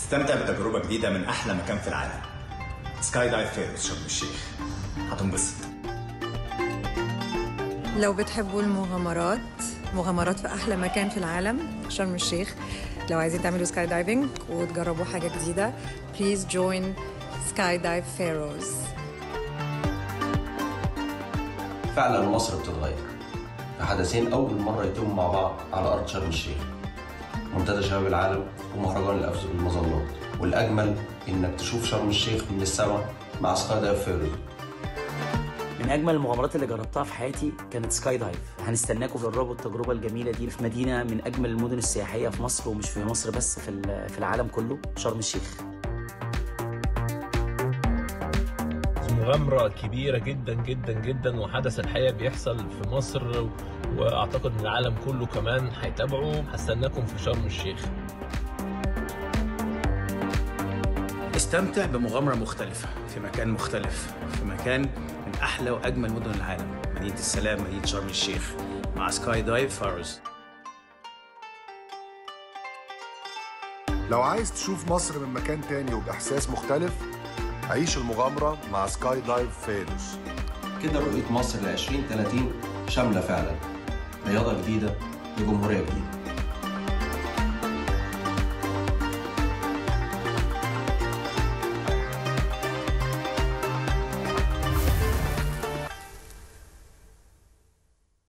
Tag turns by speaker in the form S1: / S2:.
S1: استمتع بتجربة جديدة من أحلى مكان في العالم سكاي دايف فيروز شرم الشيخ هتنبسط
S2: لو بتحبوا المغامرات مغامرات في احلى مكان في العالم شرم الشيخ لو عايزين تعملوا سكاي دايفنج وتجربوا حاجه جديده بليز جوين سكاي دايف فيروز
S3: فعلا مصر بتتغير في حدثين أول مرة يتموا مع بعض على أرض شرم الشيخ منتدى شباب العالم ومهرجان الأفز بالمظلات والأجمل إنك تشوف شرم الشيخ من السماء مع سكاي دايف فيروز
S4: من اجمل المغامرات اللي جربتها في حياتي كانت سكاي دايف هنستناكم تجربوا التجربه الجميله دي في مدينه من اجمل المدن السياحيه في مصر ومش في مصر بس في ال- في العالم كله شرم الشيخ
S5: مغامرة كبيرة جدا جدا جدا وحدث الحقيقة بيحصل في مصر واعتقد ان العالم كله كمان هيتابعه هستناكم في شرم الشيخ
S6: استمتع بمغامرة مختلفة في مكان مختلف في مكان من أحلى وأجمل مدن العالم مدينة السلام مدينة شرم الشيخ مع سكاي دايف فارز
S7: لو عايز تشوف مصر من مكان تاني وبإحساس مختلف عيش المغامرة مع سكاي دايف فيروز
S3: كده رؤية مصر ل 2030 شاملة فعلا رياضة جديدة لجمهورية جديدة